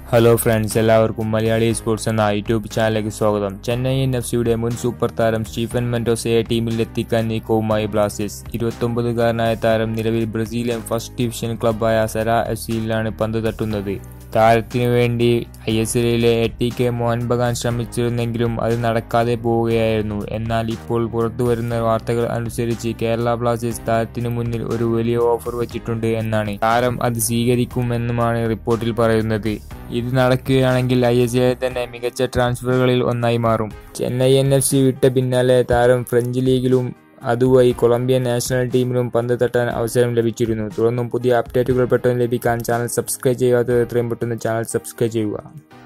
hello friends എല്ലാവർക്കും Malayali sports എന്ന YouTube ചാനലിലേക്ക് സ്വാഗതം ചെന്നൈയിൻ എഫ് സിയുടെ മുൻ സൂപ്പർ താരം സ്റ്റീഫൻ മെൻഡോസയെ ടീമിൽ എത്തിക്കാൻ നീക്കവുമായി ബ്ലാസ്റ്റേഴ്സ് ഇരുപത്തൊമ്പതുകാരനായ താരം നിലവിൽ ബ്രസീലിയൻ ഫസ്റ്റ് ഡിവിഷൻ ക്ലബായ സെറ എഫ് സിയിലാണ് പന്ത് തട്ടുന്നത് താരത്തിനു വേണ്ടി ഐ എസ് എല്ലിലെ A T K Mohan Bagan ശ്രമിച്ചിരുന്നെങ്കിലും അത് നടക്കാതെ പോവുകയായിരുന്നു എന്നാൽ ഇപ്പോൾ പുറത്തുവരുന്ന വാർത്തകൾ അനുസരിച്ച് കേരള ബ്ലാസ്റ്റേഴ്സ് താരത്തിനു മുന്നിൽ ഒരു വലിയ ഓഫർ വച്ചിട്ടുണ്ട് എന്നാണ് താരം അത് സ്വീകരിക്കുമെന്നുമാണ് റിപ്പോർട്ടിൽ പറയുന്നത് ഇത് നടക്കുകയാണെങ്കിൽ ഐ എസ് എല്ലിൽ തന്നെ മികച്ച ട്രാൻസ്ഫറുകളിൽ ഒന്നായി മാറും ചെന്നൈ എൻ എഫ് സി വിട്ട പിന്നാലെ താരം ഫ്രഞ്ച് ലീഗിലും അതുവഴി കൊളംബിയൻ നാഷണൽ ടീമിലും പന്ത് തട്ടാൻ അവസരം ലഭിച്ചിരുന്നു തുടർന്നും പുതിയ അപ്ഡേറ്റുകൾ പെട്ടെന്ന് ലഭിക്കാൻ ചാനൽ സബ്സ്ക്രൈബ് ചെയ്യാത്തത് എത്രയും പെട്ടെന്ന് ചാനൽ സബ്സ്ക്രൈബ് ചെയ്യുക